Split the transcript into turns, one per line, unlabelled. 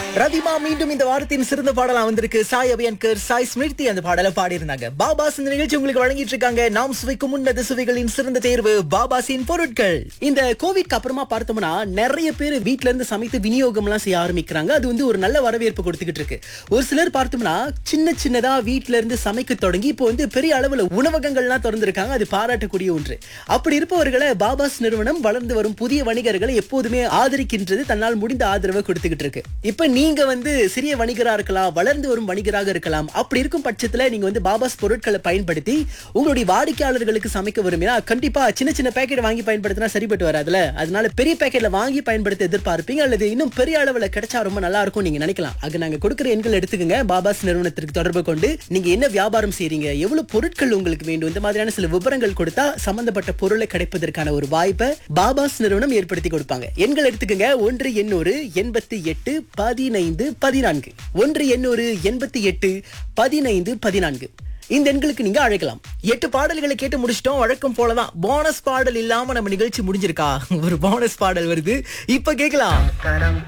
ரதிமா மீண்டும் இந்த வாரத்தின் சிறந்த பாடலா வந்திருக்கு சாய் அபியன்கர் சாய் ஸ்மிருதி அந்த பாடலை பாடியிருந்தாங்க பாபாஸ் இந்த நிகழ்ச்சி உங்களுக்கு வழங்கிட்டு இருக்காங்க நாம் சுவைக்கும் உன்னத சுவைகளின் சிறந்த தேர்வு பாபாசின் பொருட்கள் இந்த கோவிட்க்கு அப்புறமா பார்த்தோம்னா நிறைய பேர் வீட்ல இருந்து சமைத்து விநியோகம் எல்லாம் செய்ய ஆரம்பிக்கிறாங்க அது வந்து ஒரு நல்ல வரவேற்பு கொடுத்துக்கிட்டு இருக்கு ஒரு சிலர் பார்த்தோம்னா சின்ன சின்னதா வீட்ல இருந்து சமைக்க தொடங்கி இப்போ வந்து பெரிய அளவுல உணவகங்கள்லாம் திறந்திருக்காங்க அது பாராட்டக்கூடிய ஒன்று அப்படி இருப்பவர்களை பாபாஸ் நிறுவனம் வளர்ந்து வரும் புதிய வணிகர்களை எப்போதுமே ஆதரிக்கின்றது தன்னால் முடிந்த ஆதரவை கொடுத்துக்கிட்டு இருக்கு இப்ப நீங்க வந்து சிறிய வணிகரா இருக்கலாம் வளர்ந்து வரும் வணிகராக இருக்கலாம் அப்படி இருக்கும் பட்சத்துல நீங்க வந்து பாபாஸ் பொருட்களை பயன்படுத்தி உங்களுடைய வாடிக்கையாளர்களுக்கு சமைக்க விரும்பினா கண்டிப்பா சின்ன சின்ன பேக்கெட் வாங்கி பயன்படுத்தினா சரிப்பட்டு வராதுல அதனால பெரிய பேக்கெட்ல வாங்கி பயன்படுத்த எதிர்பார்ப்பீங்க அல்லது இன்னும் பெரிய அளவுல கிடைச்சா ரொம்ப நல்லா இருக்கும் நீங்க நினைக்கலாம் அது நாங்க கொடுக்குற எண்கள் எடுத்துக்கங்க பாபாஸ் நிறுவனத்திற்கு தொடர்பு கொண்டு நீங்க என்ன வியாபாரம் செய்றீங்க எவ்வளவு பொருட்கள் உங்களுக்கு வேண்டும் இந்த மாதிரியான சில விவரங்கள் கொடுத்தா சம்பந்தப்பட்ட பொருளை கிடைப்பதற்கான ஒரு வாய்ப்பை பாபாஸ் நிறுவனம் ஏற்படுத்தி கொடுப்பாங்க எண்கள் எடுத்துக்கங்க ஒன்று எண்ணூறு எண்பத்தி எட்டு பதினைந்து பதினான்கு ஒன்று எண்ணூறு எண்பத்தி எட்டு பதினைந்து பதினான்கு இந்த எண்களுக்கு நீங்க அழைக்கலாம் எட்டு பாடல்களை கேட்டு முடிச்சிட்டோம் வழக்கம் போலதான் போனஸ் பாடல் இல்லாம நம்ம நிகழ்ச்சி முடிஞ்சிருக்கா ஒரு போனஸ் பாடல் வருது இப்ப கேட்கலாம்
கரம்